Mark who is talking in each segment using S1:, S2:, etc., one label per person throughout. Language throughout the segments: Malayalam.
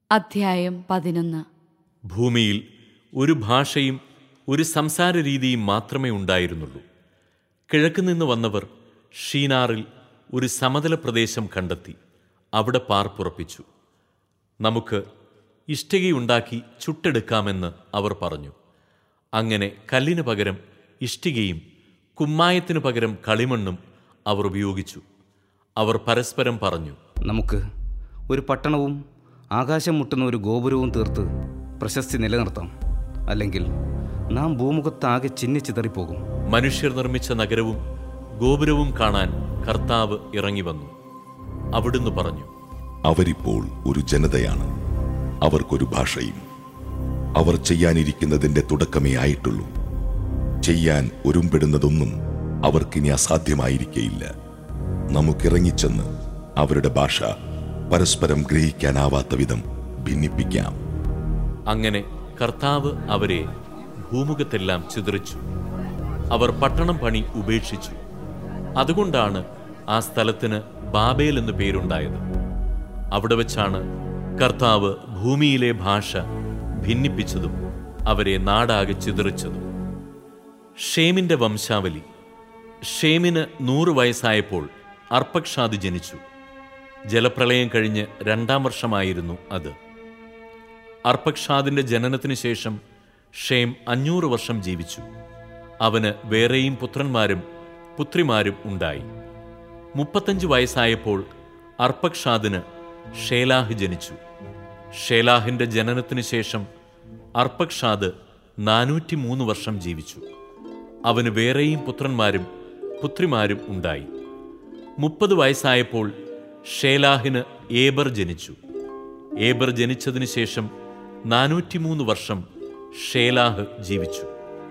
S1: അധ്യായം പതിനൊന്ന്
S2: ഭൂമിയിൽ ഒരു ഭാഷയും ഒരു സംസാര രീതിയും മാത്രമേ ഉണ്ടായിരുന്നുള്ളൂ കിഴക്ക് നിന്ന് വന്നവർ ഷീനാറിൽ ഒരു സമതല പ്രദേശം കണ്ടെത്തി അവിടെ പാർപ്പുറപ്പിച്ചു നമുക്ക് ഇഷ്ടികയുണ്ടാക്കി ചുട്ടെടുക്കാമെന്ന് അവർ പറഞ്ഞു അങ്ങനെ കല്ലിന് പകരം ഇഷ്ടികയും കുമ്മായത്തിനു പകരം കളിമണ്ണും അവർ ഉപയോഗിച്ചു അവർ പരസ്പരം പറഞ്ഞു
S3: നമുക്ക് ഒരു പട്ടണവും ആകാശം മുട്ടുന്ന ഒരു ഗോപുരവും തീർത്ത് പ്രശസ്തി നിലനിർത്താം അല്ലെങ്കിൽ നാം ഭൂമുഖത്താകെ ചിന്നിച്ചിതറിപ്പോകും
S2: മനുഷ്യർ നിർമ്മിച്ച നഗരവും ഗോപുരവും കാണാൻ കർത്താവ് ഇറങ്ങി വന്നു അവിടുന്ന് പറഞ്ഞു
S4: അവരിപ്പോൾ ഒരു ജനതയാണ് അവർക്കൊരു ഭാഷയും അവർ ചെയ്യാനിരിക്കുന്നതിന്റെ തുടക്കമേ ആയിട്ടുള്ളൂ ചെയ്യാൻ ഒരുമ്പെടുന്നതൊന്നും അവർക്കിനി അസാധ്യമായിരിക്കയില്ല നമുക്കിറങ്ങിച്ചെന്ന് അവരുടെ ഭാഷ പരസ്പരം ഗ്രഹിക്കാനാവാത്ത വിധം ഭിന്നിപ്പിക്കാം
S2: അങ്ങനെ കർത്താവ് അവരെ ഭൂമുഖത്തെല്ലാം ചിതറിച്ചു അവർ പട്ടണം പണി ഉപേക്ഷിച്ചു അതുകൊണ്ടാണ് ആ സ്ഥലത്തിന് ബാബേൽ എന്ന് പേരുണ്ടായത് അവിടെ വെച്ചാണ് കർത്താവ് ഭൂമിയിലെ ഭാഷ ഭിന്നിപ്പിച്ചതും അവരെ നാടാകെ ചിതറിച്ചതും ഷേമിന്റെ വംശാവലി ഷേമിന് നൂറ് വയസ്സായപ്പോൾ അർപ്പക്ഷാദ് ജനിച്ചു ജലപ്രളയം കഴിഞ്ഞ് രണ്ടാം വർഷമായിരുന്നു അത് അർപ്പക്ഷാദിന്റെ ജനനത്തിനു ശേഷം ഷേം അഞ്ഞൂറ് വർഷം ജീവിച്ചു അവന് വേറെയും പുത്രന്മാരും പുത്രിമാരും ഉണ്ടായി മുപ്പത്തഞ്ച് വയസ്സായപ്പോൾ അർപ്പക്ഷാദിന് ഷേലാഹ് ജനിച്ചു ഷേലാഹിന്റെ ജനനത്തിനു ശേഷം അർപ്പക്ഷാദ് നാനൂറ്റി മൂന്ന് വർഷം ജീവിച്ചു അവന് വേറെയും പുത്രന്മാരും പുത്രിമാരും ഉണ്ടായി മുപ്പത് വയസ്സായപ്പോൾ ഷേലാഹിന് ഏബർ ജനിച്ചു ഏബർ ജനിച്ചതിന് ശേഷം നാനൂറ്റിമൂന്ന് വർഷം ഷേലാഹ് ജീവിച്ചു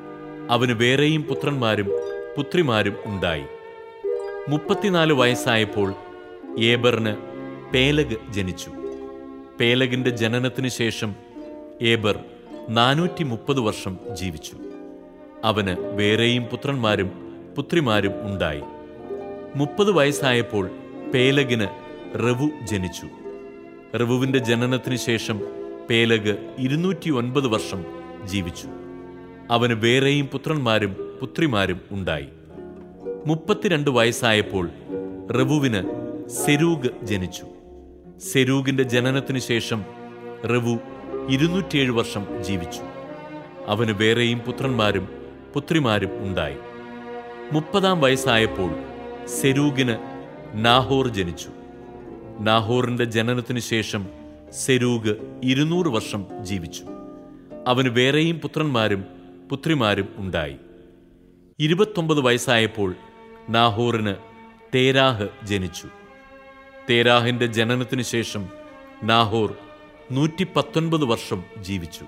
S2: അവന് വേറെയും പുത്രന്മാരും പുത്രിമാരും ഉണ്ടായി മുപ്പത്തിനാല് വയസ്സായപ്പോൾ ഏബറിന് പേലഗ് ജനിച്ചു പേലഗിന്റെ ജനനത്തിനു ശേഷം ഏബർ നാനൂറ്റി മുപ്പത് വർഷം ജീവിച്ചു അവന് വേറെയും പുത്രന്മാരും പുത്രിമാരും ഉണ്ടായി മുപ്പത് വയസ്സായപ്പോൾ പേലഗിന് റവു ജനിച്ചു റവുവിന്റെ ജനനത്തിനു ശേഷം പേലഗ് ഇരുന്നൂറ്റി ഒൻപത് വർഷം ജീവിച്ചു അവന് വേറെയും പുത്രന്മാരും പുത്രിമാരും ഉണ്ടായി മുപ്പത്തിരണ്ട് വയസ്സായപ്പോൾ റവുവിന് സെരൂഗ് ജനിച്ചു സെരൂഗിന്റെ ജനനത്തിനു ശേഷം റവു ഇരുന്നൂറ്റിയേഴ് വർഷം ജീവിച്ചു അവന് വേറെയും പുത്രന്മാരും പുത്രിമാരും ഉണ്ടായി മുപ്പതാം വയസ്സായപ്പോൾ സെരൂഗിന് നാഹോർ ജനിച്ചു നാഹോറിന്റെ ജനനത്തിനു ശേഷം സെരൂഗ് ഇരുന്നൂറ് വർഷം ജീവിച്ചു അവന് വേറെയും പുത്രന്മാരും പുത്രിമാരും ഉണ്ടായി ഇരുപത്തൊമ്പത് വയസ്സായപ്പോൾ നാഹോറിന് തേരാഹ് ജനിച്ചു തേരാഹിന്റെ ജനനത്തിനു ശേഷം നാഹോർ നൂറ്റി പത്തൊൻപത് വർഷം ജീവിച്ചു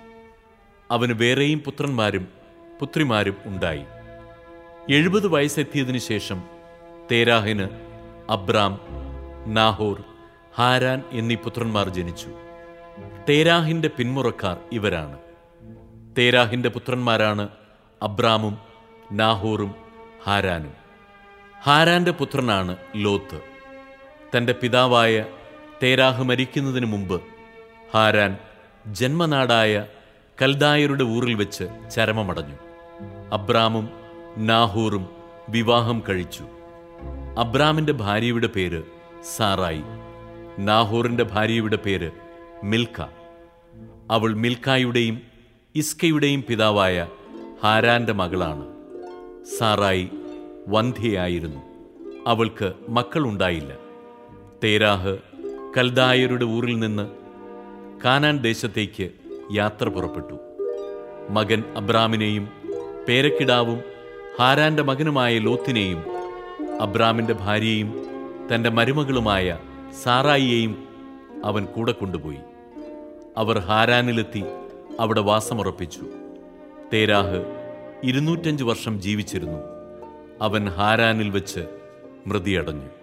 S2: അവന് വേറെയും പുത്രന്മാരും പുത്രിമാരും ഉണ്ടായി എഴുപത് വയസ്സെത്തിയതിനു ശേഷം തേരാഹിന് അബ്രാം നാഹോർ ഹാരാൻ എന്നീ പുത്രന്മാർ ജനിച്ചു തേരാഹിന്റെ പിന്മുറക്കാർ ഇവരാണ് തേരാഹിന്റെ പുത്രന്മാരാണ് അബ്രാമും നാഹോറും ഹാരാനും ഹാരാന്റെ പുത്രനാണ് ലോത്ത് തന്റെ പിതാവായ തേരാഹ് മരിക്കുന്നതിന് മുമ്പ് ഹാരാൻ ജന്മനാടായ കൽദായരുടെ ഊറിൽ വെച്ച് ചരമമടഞ്ഞു അബ്രാമും നാഹൂറും വിവാഹം കഴിച്ചു അബ്രാമിന്റെ ഭാര്യയുടെ പേര് സാറായി നാഹൂറിന്റെ ഭാര്യയുടെ പേര് മിൽക്ക അവൾ മിൽക്കായുടെയും ഇസ്കയുടെയും പിതാവായ ഹാരാന്റെ മകളാണ് സാറായി വന്ധ്യയായിരുന്നു അവൾക്ക് മക്കളുണ്ടായില്ല തേരാഹ് കൽദായരുടെ ഊരിൽ നിന്ന് കാനാൻ ദേശത്തേക്ക് യാത്ര പുറപ്പെട്ടു മകൻ അബ്രാമിനെയും പേരക്കിടാവും ഹാരാന്റെ മകനുമായ ലോത്തിനെയും അബ്രാമിന്റെ ഭാര്യയും തന്റെ മരുമകളുമായ സാറായിയെയും അവൻ കൂടെ കൊണ്ടുപോയി അവർ ഹാരാനിലെത്തി അവിടെ വാസമുറപ്പിച്ചു തേരാഹ് ഇരുന്നൂറ്റഞ്ച് വർഷം ജീവിച്ചിരുന്നു അവൻ ഹാരാനിൽ വെച്ച് മൃതിയടഞ്ഞു